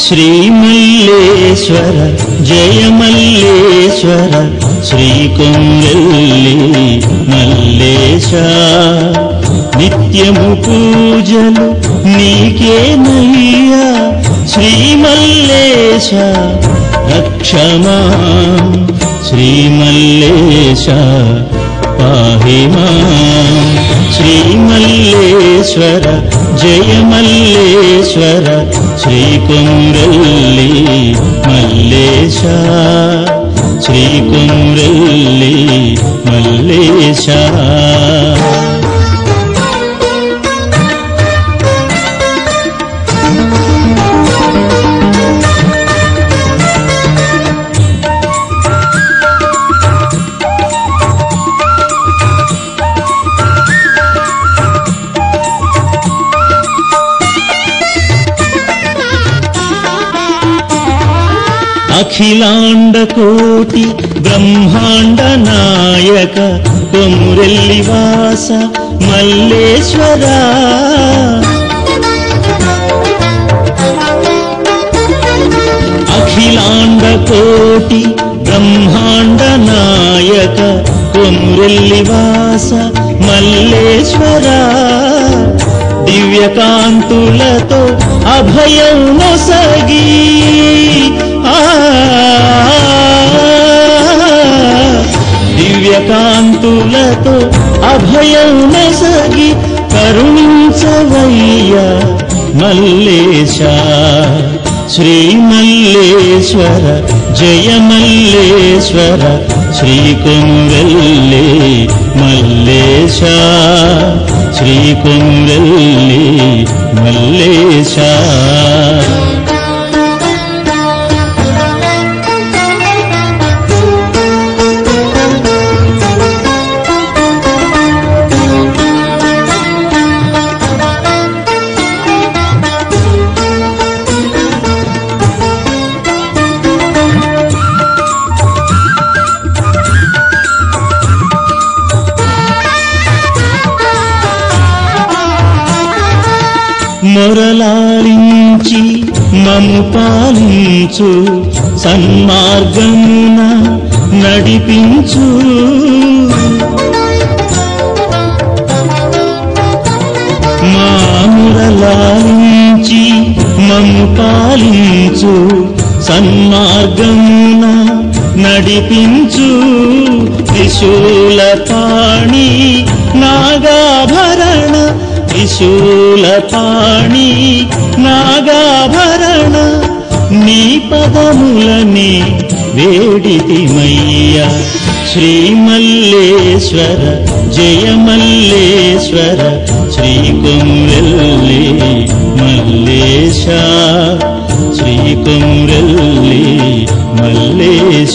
శ్రీమల్లేశ్వర జయమల్లేశ్వర శ్రీకొంగల్లి మల్లేశ నిత్యము పూజలు నీకేనయ్యా శ్రీమల్లేశ రక్షమా శ్రీమల్లేశ పాహిమా శ్రీమల్లేశ్వర జయమల్లేశ్వర శ్రీకొంగల్లి మల్లేశ శ్రీకొంగల్లి మల్లేశ అఖిలాండ కోటి బ్రహ్మాండ నాయక కొమురెల్లి వాస మల్లేశ్వర అఖిలాండ కోటి బ్రహ్మాండ నాయక కొమురెల్లి వాస మల్లేశ్వర దివ్యకాంతులతో అభయం నొసగి ఆ దివ్యకాంతులతో అభయం నొసగి కరుణించవయ్య మల్లేశ శ్రీ మల్లేశ్వర జయ మల్లేశ్వర శ్రీ కొమురెల్లి మల్లేశ శ్రీ కొమురెల్లి మల్లేశ మొరలాలించి మము పాలించు సన్మార్గమున నడిపించు మా మురలాలించి మము పాలించు సన్మార్గమున నడిపించు త్రిశూల పాణి నాగాభరణ త్రిశూల పాణి నాగాభరణ నీ పదములని వేడితిమయ్య శ్రీ మల్లేశ్వర జయ మల్లేశ్వర శ్రీ కొమ్రెల్లి మల్లేశ శ్రీ కొమ్రెల్లి మల్లేశ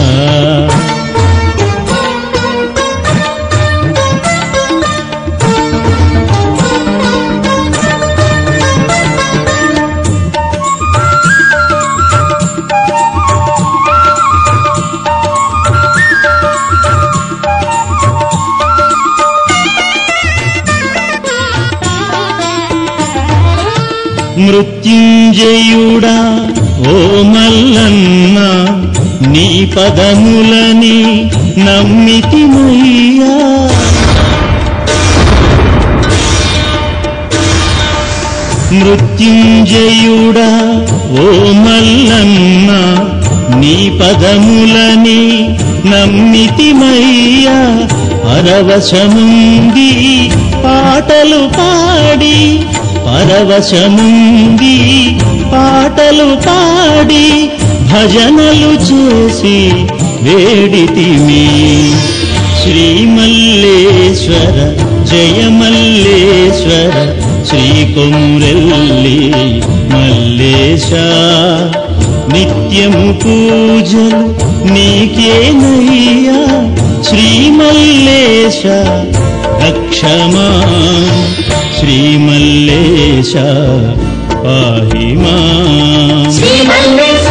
మృత్యుంజయుడా ఓ మల్లన్న నీ పదములని నమ్మితిమయ్యా మృత్యుంజయుడా ఓ మల్లన్న నీ పదములని నమ్మితిమయ్యా పరవశముంది పాటలు పాడి పరవశముంది పాటలు పాడి భజనలు చేసి వేడితిమి శ్రీ మల్లేశ్వర జయ మల్లేశ్వర శ్రీ కొమ్రెల్లి మల్లేశ నిత్యము పూజలు నీకేనయ్యా శ్రీ మల్లేశ రక్షమా శ్రీ మల్లేశ పాహిమా శ్రీ మల్లేశ